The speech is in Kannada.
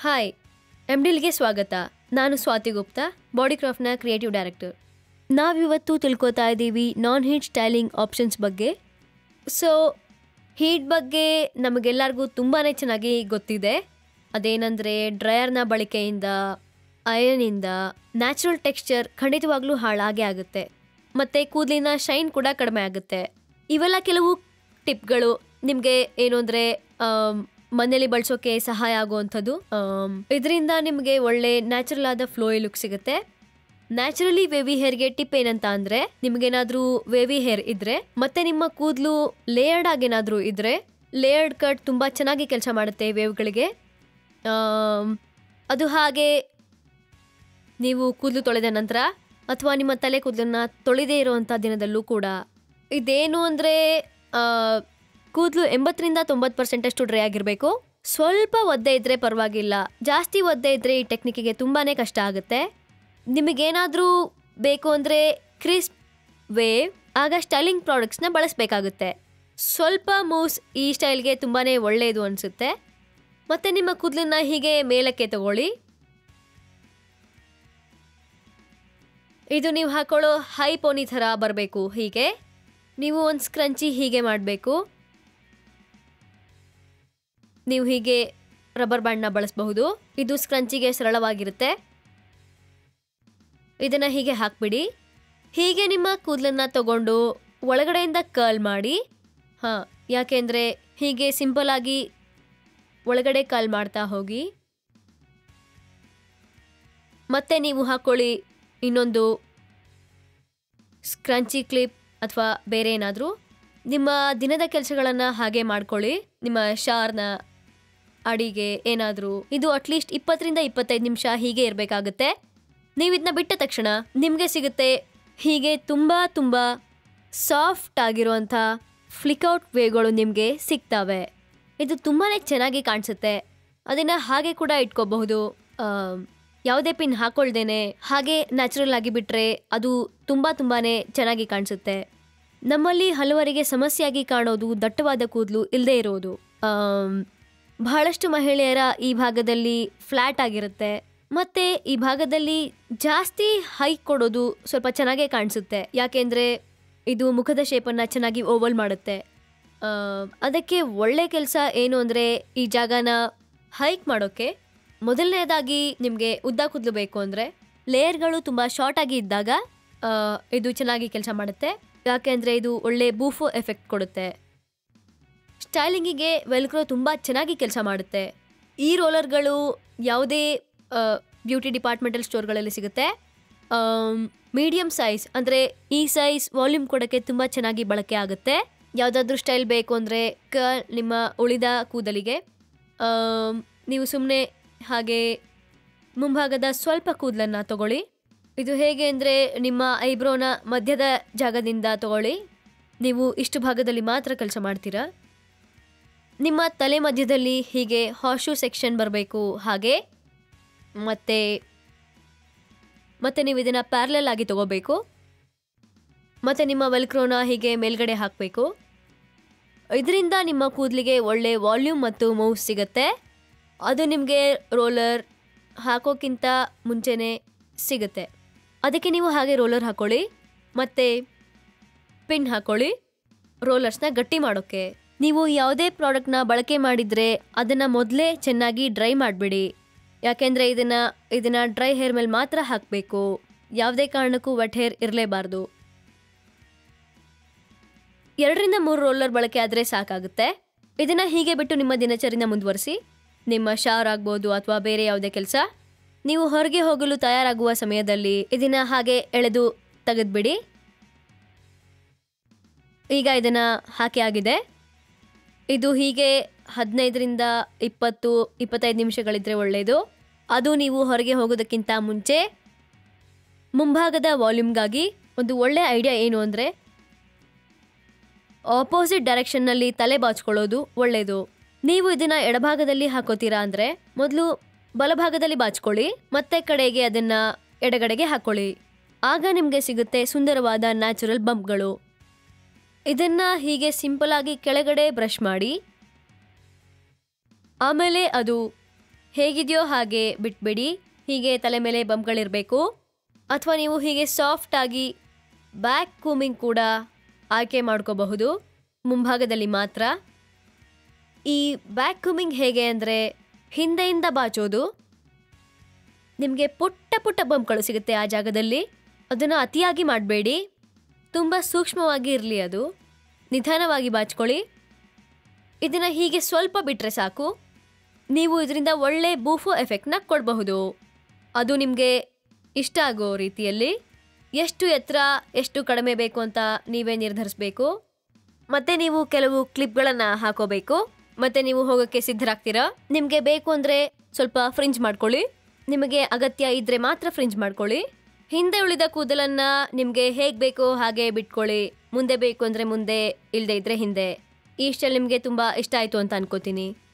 ಹಾಯ್ ಎಮ್ ಡಿಲ್ಗೆ ಸ್ವಾಗತ ನಾನು ಸ್ವಾತಿ ಗುಪ್ತಾ ಬಾಡಿಕ್ರಾಫ್ಟ್ನ ಕ್ರಿಯೇಟಿವ್ ಡೈರೆಕ್ಟರ್ ನಾವಿವತ್ತು ತಿಳ್ಕೊತಾ ಇದ್ದೀವಿ ನಾನ್ ಹೀಟ್ ಸ್ಟೈಲಿಂಗ್ ಆಪ್ಷನ್ಸ್ ಬಗ್ಗೆ ಸೊ ಹೀಟ್ ಬಗ್ಗೆ ನಮಗೆಲ್ಲರಿಗೂ ತುಂಬಾ ಚೆನ್ನಾಗಿ ಗೊತ್ತಿದೆ ಅದೇನೆಂದರೆ ಡ್ರಯರ್ನ ಬಳಕೆಯಿಂದ ಅಯನಿಂದ ನ್ಯಾಚುರಲ್ ಟೆಕ್ಸ್ಚರ್ ಖಂಡಿತವಾಗ್ಲೂ ಹಾಳಾಗೇ ಆಗುತ್ತೆ ಮತ್ತು ಕೂದಲಿನ ಶೈನ್ ಕೂಡ ಕಡಿಮೆ ಆಗುತ್ತೆ ಇವೆಲ್ಲ ಕೆಲವು ಟಿಪ್ಗಳು ನಿಮಗೆ ಏನು ಅಂದರೆ ಮನೇಲಿ ಬಳಸೋಕೆ ಸಹಾಯ ಆಗುವಂಥದ್ದು ಇದರಿಂದ ನಿಮಗೆ ಒಳ್ಳೆ ನ್ಯಾಚುರಲ್ ಆದ ಫ್ಲೋಯಿ ಲುಕ್ ಸಿಗುತ್ತೆ ನ್ಯಾಚುರಲಿ ವೇವಿ ಹೇರ್ಗೆ ಟಿಪ್ ಏನಂತ ಅಂದ್ರೆ ನಿಮ್ಗೇನಾದ್ರೂ ವೇವಿ ಹೇರ್ ಇದ್ರೆ ಮತ್ತೆ ನಿಮ್ಮ ಕೂದಲು ಲೇಯರ್ಡ್ ಆಗೇನಾದ್ರೂ ಇದ್ರೆ ಲೇಯರ್ಡ್ ಕಟ್ ತುಂಬಾ ಚೆನ್ನಾಗಿ ಕೆಲಸ ಮಾಡುತ್ತೆ ವೇವ್ಗಳಿಗೆ ಆಮ್, ಅದು ಹಾಗೆ ನೀವು ಕೂದಲು ತೊಳೆದ ನಂತರ ಅಥವಾ ನಿಮ್ಮ ತಲೆ ಕೂದಲನ್ನ ತೊಳೆದೇ ಇರುವಂಥ ದಿನದಲ್ಲೂ ಕೂಡ ಇದೇನು ಅಂದರೆ ಕೂದಲು ಎಂಬತ್ತರಿಂದ ತೊಂಬತ್ತು ಪರ್ಸೆಂಟಷ್ಟು ಡ್ರೈ ಆಗಿರಬೇಕು ಸ್ವಲ್ಪ ಒದ್ದೆ ಇದ್ದರೆ ಪರವಾಗಿಲ್ಲ ಜಾಸ್ತಿ ಒದ್ದೆ ಇದ್ದರೆ ಈ ಟೆಕ್ನಿಕ್ಕಿಗೆ ತುಂಬಾ ಕಷ್ಟ ಆಗುತ್ತೆ ನಿಮಗೇನಾದರೂ ಬೇಕು ಅಂದರೆ ಕ್ರಿಸ್ಪ್ ವೇವ್ ಆಗ ಸ್ಟೈಲಿಂಗ್ ಪ್ರಾಡಕ್ಟ್ಸ್ನ ಬಳಸಬೇಕಾಗುತ್ತೆ ಸ್ವಲ್ಪ ಮೂವ್ಸ್ ಈ ಸ್ಟೈಲ್ಗೆ ತುಂಬಾ ಒಳ್ಳೆಯದು ಅನಿಸುತ್ತೆ ಮತ್ತು ನಿಮ್ಮ ಕೂದಲನ್ನ ಹೀಗೆ ಮೇಲಕ್ಕೆ ತಗೊಳ್ಳಿ ಇದು ನೀವು ಹಾಕೊಳ್ಳೋ ಹೈ ಪೋನಿ ಥರ ಬರಬೇಕು ಹೀಗೆ ನೀವು ಒಂದು ಸ್ಕ್ರಂಚಿ ಹೀಗೆ ಮಾಡಬೇಕು ನೀವು ಹೀಗೆ ರಬ್ಬರ್ ಬ್ಯಾಂಡ್ನ ಬಳಸಬಹುದು ಇದು ಸ್ಕ್ರಂಚಿಗೆ ಸರಳವಾಗಿರುತ್ತೆ ಇದನ್ನ ಹೀಗೆ ಹಾಕ್ಬಿಡಿ ಹೀಗೆ ನಿಮ್ಮ ಕೂದಲನ್ನ ತಗೊಂಡು ಒಳಗಡೆಯಿಂದ ಕರ್ಲ್ ಮಾಡಿ ಹಾಂ ಯಾಕೆಂದರೆ ಹೀಗೆ ಸಿಂಪಲ್ ಆಗಿ ಒಳಗಡೆ ಕರ್ಲ್ ಮಾಡ್ತಾ ಹೋಗಿ ಮತ್ತೆ ನೀವು ಹಾಕ್ಕೊಳ್ಳಿ ಇನ್ನೊಂದು ಸ್ಕ್ರಂಚಿ ಕ್ಲಿಪ್ ಅಥವಾ ಬೇರೆ ಏನಾದರೂ ನಿಮ್ಮ ದಿನದ ಕೆಲಸಗಳನ್ನು ಹಾಗೆ ಮಾಡ್ಕೊಳ್ಳಿ ನಿಮ್ಮ ಶಾರ್ನ ಅಡಿಗೆ ಏನಾದರೂ ಇದು ಅಟ್ಲೀಸ್ಟ್ ಇಪ್ಪತ್ತರಿಂದ ಇಪ್ಪತ್ತೈದು ನಿಮಿಷ ಹೀಗೆ ಇರಬೇಕಾಗುತ್ತೆ ನೀವು ಇದನ್ನ ಬಿಟ್ಟ ತಕ್ಷಣ ನಿಮಗೆ ಸಿಗುತ್ತೆ ಹೀಗೆ ತುಂಬ ತುಂಬ ಸಾಫ್ಟ್ ಆಗಿರುವಂಥ ಫ್ಲಿಕೌಟ್ ವೇಗಳು ನಿಮಗೆ ಸಿಗ್ತವೆ ಇದು ತುಂಬಾ ಚೆನ್ನಾಗಿ ಕಾಣಿಸುತ್ತೆ ಅದನ್ನು ಹಾಗೆ ಕೂಡ ಇಟ್ಕೋಬಹುದು ಆಮ್, ಯಾವುದೇ ಪಿನ್ ಹಾಕೊಳ್ದೇನೆ ಹಾಗೆ ನ್ಯಾಚುರಲ್ ಆಗಿ ಬಿಟ್ಟರೆ ಅದು ತುಂಬ ತುಂಬಾ ಚೆನ್ನಾಗಿ ಕಾಣಿಸುತ್ತೆ ನಮ್ಮಲ್ಲಿ ಹಲವರಿಗೆ ಸಮಸ್ಯೆಯಾಗಿ ಕಾಣೋದು ದಟ್ಟವಾದ ಕೂದಲು ಇಲ್ಲದೆ ಇರೋದು ಆಮ್, ಬಹಳಷ್ಟು ಮಹಿಳೆಯರ ಈ ಭಾಗದಲ್ಲಿ ಫ್ಲ್ಯಾಟ್ ಆಗಿರುತ್ತೆ ಮತ್ತೆ ಈ ಭಾಗದಲ್ಲಿ ಜಾಸ್ತಿ ಹೈಕ್ ಕೊಡೋದು ಸ್ವಲ್ಪ ಚೆನ್ನಾಗೇ ಕಾಣಿಸುತ್ತೆ ಯಾಕೆಂದ್ರೆ ಇದು ಮುಖದ ಶೇಪನ್ನು ಚೆನ್ನಾಗಿ ಓವಲ್ ಮಾಡುತ್ತೆ ಆ, ಅದಕ್ಕೆ ಒಳ್ಳೆ ಕೆಲಸ ಏನು ಅಂದರೆ ಈ ಜಾಗನ ಹೈಕ್ ಮಾಡೋಕ್ಕೆ ಮೊದಲನೇದಾಗಿ ನಿಮಗೆ ಉದ್ದ ಕೂದಲು ಬೇಕು ಅಂದರೆ ಲೇಯರ್ಗಳು ತುಂಬ ಶಾರ್ಟ್ ಆಗಿ ಇದ್ದಾಗ ಆ, ಇದು ಚೆನ್ನಾಗಿ ಕೆಲಸ ಮಾಡುತ್ತೆ ಯಾಕೆಂದರೆ ಇದು ಒಳ್ಳೆ ಬೂಫೋ ಎಫೆಕ್ಟ್ ಕೊಡುತ್ತೆ ಸ್ಟೈಲಿಂಗಿಗೆ ವೆಲ್ಕ್ರೋ ತುಂಬ ಚೆನ್ನಾಗಿ ಕೆಲಸ ಮಾಡುತ್ತೆ ಈ ರೋಲರ್ಗಳು ಯಾವುದೇ ಬ್ಯೂಟಿ ಡಿಪಾರ್ಟ್ಮೆಂಟಲ್ ಸ್ಟೋರ್ಗಳಲ್ಲಿ ಸಿಗುತ್ತೆ ಮೀಡಿಯಂ ಸೈಜ್ ಅಂದರೆ ಈ ಸೈಜ್ ವಾಲ್ಯೂಮ್ ಕೊಡೋಕ್ಕೆ ತುಂಬ ಚೆನ್ನಾಗಿ ಬಳಕೆ ಆಗುತ್ತೆ ಯಾವುದಾದ್ರೂ ಸ್ಟೈಲ್ ಬೇಕು ಅಂದರೆ ಕ ನಿಮ್ಮ ಉಳಿದ ಕೂದಲಿಗೆ ಆಮ್, ನೀವು ಸುಮ್ಮನೆ ಹಾಗೆ ಮುಂಭಾಗದ ಸ್ವಲ್ಪ ಕೂದಲನ್ನು ತಗೊಳ್ಳಿ ಇದು ಹೇಗೆ ಅಂದರೆ ನಿಮ್ಮ ಐಬ್ರೋನ ಮಧ್ಯದ ಜಾಗದಿಂದ ತಗೊಳ್ಳಿ ನೀವು ಇಷ್ಟು ಭಾಗದಲ್ಲಿ ಮಾತ್ರ ಕೆಲಸ ಮಾಡ್ತೀರಾ ನಿಮ್ಮ ತಲೆ ಮಧ್ಯದಲ್ಲಿ ಹೀಗೆ ಹಾಶು ಸೆಕ್ಷನ್ ಬರಬೇಕು ಹಾಗೆ ಮತ್ತೆ ಮತ್ತೆ ನೀವು ಇದನ್ನು ಪ್ಯಾರಲಲ್ ಆಗಿ ತಗೋಬೇಕು ಮತ್ತೆ ನಿಮ್ಮ ವೆಲ್ಕ್ರೋನ ಹೀಗೆ ಮೇಲ್ಗಡೆ ಹಾಕಬೇಕು ಇದರಿಂದ ನಿಮ್ಮ ಕೂದಲಿಗೆ ಒಳ್ಳೆ ವಾಲ್ಯೂಮ್ ಮತ್ತು ಮೂವ್ ಸಿಗುತ್ತೆ ಅದು ನಿಮಗೆ ರೋಲರ್ ಹಾಕೋಕ್ಕಿಂತ ಮುಂಚೆನೇ ಸಿಗುತ್ತೆ ಅದಕ್ಕೆ ನೀವು ಹಾಗೆ ರೋಲರ್ ಹಾಕೊಳ್ಳಿ ಮತ್ತೆ ಪಿನ್ ಹಾಕೊಳ್ಳಿ ರೋಲರ್ಸ್ನ ಗಟ್ಟಿ ಮಾಡೋಕ್ಕೆ ನೀವು ಯಾವುದೇ ಪ್ರಾಡಕ್ಟ್ನ ಬಳಕೆ ಮಾಡಿದರೆ ಅದನ್ನು ಮೊದಲೇ ಚೆನ್ನಾಗಿ ಡ್ರೈ ಮಾಡಿಬಿಡಿ ಯಾಕೆಂದರೆ ಇದನ್ನು ಇದನ್ನು ಡ್ರೈ ಹೇರ್ ಮೇಲೆ ಮಾತ್ರ ಹಾಕಬೇಕು ಯಾವುದೇ ಕಾರಣಕ್ಕೂ ವೆಟ್ ಹೇರ್ ಇರಲೇಬಾರ್ದು ಎರಡರಿಂದ ಮೂರು ರೋಲರ್ ಬಳಕೆ ಆದರೆ ಸಾಕಾಗುತ್ತೆ ಇದನ್ನು ಹೀಗೆ ಬಿಟ್ಟು ನಿಮ್ಮ ದಿನಚರಿನ ಮುಂದುವರಿಸಿ ನಿಮ್ಮ ಶಾರ್ ಆಗ್ಬೋದು ಅಥವಾ ಬೇರೆ ಯಾವುದೇ ಕೆಲಸ ನೀವು ಹೊರಗೆ ಹೋಗಲು ತಯಾರಾಗುವ ಸಮಯದಲ್ಲಿ ಇದನ್ನು ಹಾಗೆ ಎಳೆದು ತೆಗೆದ್ಬಿಡಿ ಈಗ ಇದನ್ನ ಹಾಕಿ ಆಗಿದೆ ಇದು ಹೀಗೆ ಹದಿನೈದರಿಂದ ಇಪ್ಪತ್ತು ಇಪ್ಪತ್ತೈದು ನಿಮಿಷಗಳಿದ್ರೆ ಒಳ್ಳೆಯದು ಅದು ನೀವು ಹೊರಗೆ ಹೋಗೋದಕ್ಕಿಂತ ಮುಂಚೆ ಮುಂಭಾಗದ ವಾಲ್ಯೂಮ್ಗಾಗಿ ಒಂದು ಒಳ್ಳೆ ಐಡಿಯಾ ಏನು ಅಂದರೆ ಆಪೋಸಿಟ್ ಡೈರೆಕ್ಷನ್ನಲ್ಲಿ ತಲೆ ಬಾಚ್ಕೊಳ್ಳೋದು ಒಳ್ಳೆಯದು ನೀವು ಇದನ್ನ ಎಡಭಾಗದಲ್ಲಿ ಹಾಕೋತೀರಾ ಅಂದರೆ ಮೊದಲು ಬಲಭಾಗದಲ್ಲಿ ಬಾಚ್ಕೊಳ್ಳಿ ಮತ್ತೆ ಕಡೆಗೆ ಅದನ್ನ ಎಡಗಡೆಗೆ ಹಾಕೊಳ್ಳಿ ಆಗ ನಿಮಗೆ ಸಿಗುತ್ತೆ ಸುಂದರವಾದ ನ್ಯಾಚುರಲ್ ಬಂಪ್ಗಳು ಇದನ್ನ ಹೀಗೆ ಸಿಂಪಲ್ ಆಗಿ ಕೆಳಗಡೆ ಬ್ರಷ್ ಮಾಡಿ ಆಮೇಲೆ ಅದು ಹೇಗಿದೆಯೋ ಹಾಗೆ ಬಿಟ್ಬಿಡಿ ಹೀಗೆ ತಲೆ ಮೇಲೆ ಬಂಪ್ಗಳಿರಬೇಕು ಅಥವಾ ನೀವು ಹೀಗೆ ಸಾಫ್ಟ್ ಆಗಿ ಬ್ಯಾಕ್ ಕೂಮಿಂಗ್ ಕೂಡ ಆಯ್ಕೆ ಮಾಡ್ಕೋಬಹುದು ಮುಂಭಾಗದಲ್ಲಿ ಮಾತ್ರ ಈ ಬ್ಯಾಕ್ ಕೂಮಿಂಗ್ ಹೇಗೆ ಅಂದರೆ ಹಿಂದೆಯಿಂದ ಬಾಚೋದು ನಿಮಗೆ ಪುಟ್ಟ ಪುಟ್ಟ ಬಂಪ್ಗಳು ಸಿಗುತ್ತೆ ಆ ಜಾಗದಲ್ಲಿ ಅದನ್ನು ಅತಿಯಾಗಿ ಮಾಡಬೇಡಿ ತುಂಬ ಸೂಕ್ಷ್ಮವಾಗಿ ಇರಲಿ ಅದು ನಿಧಾನವಾಗಿ ಬಾಚ್ಕೊಳ್ಳಿ ಇದನ್ನು ಹೀಗೆ ಸ್ವಲ್ಪ ಬಿಟ್ಟರೆ ಸಾಕು ನೀವು ಇದರಿಂದ ಒಳ್ಳೆ ಬೂಫೋ ಎಫೆಕ್ಟ್ನ ಕೊಡಬಹುದು ಅದು ನಿಮಗೆ ಇಷ್ಟ ಆಗೋ ರೀತಿಯಲ್ಲಿ ಎಷ್ಟು ಎತ್ತರ ಎಷ್ಟು ಕಡಿಮೆ ಬೇಕು ಅಂತ ನೀವೇ ನಿರ್ಧರಿಸಬೇಕು ಮತ್ತೆ ನೀವು ಕೆಲವು ಕ್ಲಿಪ್ಗಳನ್ನು ಹಾಕೋಬೇಕು ಮತ್ತೆ ನೀವು ಹೋಗೋಕ್ಕೆ ಸಿದ್ಧರಾಗ್ತೀರಾ ನಿಮಗೆ ಬೇಕು ಅಂದರೆ ಸ್ವಲ್ಪ ಫ್ರಿಂಜ್ ಮಾಡ್ಕೊಳ್ಳಿ ನಿಮಗೆ ಅಗತ್ಯ ಇದ್ರೆ ಮಾತ್ರ ಫ್ರಿಂಜ್ ಮಾಡ್ಕೊಳ್ಳಿ ಹಿಂದೆ ಉಳಿದ ಕೂದಲನ್ನ ನಿಮಗೆ ಹೇಗೆ ಬೇಕೋ ಹಾಗೆ ಬಿಟ್ಕೊಳ್ಳಿ ಮುಂದೆ ಬೇಕು ಅಂದರೆ ಮುಂದೆ ಇಲ್ಲದೆ ಇದ್ರೆ ಹಿಂದೆ ಈ ಸ್ಟೈಲ್ ನಿಮಗೆ ತುಂಬ ಇಷ್ಟ ಆಯಿತು ಅಂತ ಅನ್ಕೋತೀನಿ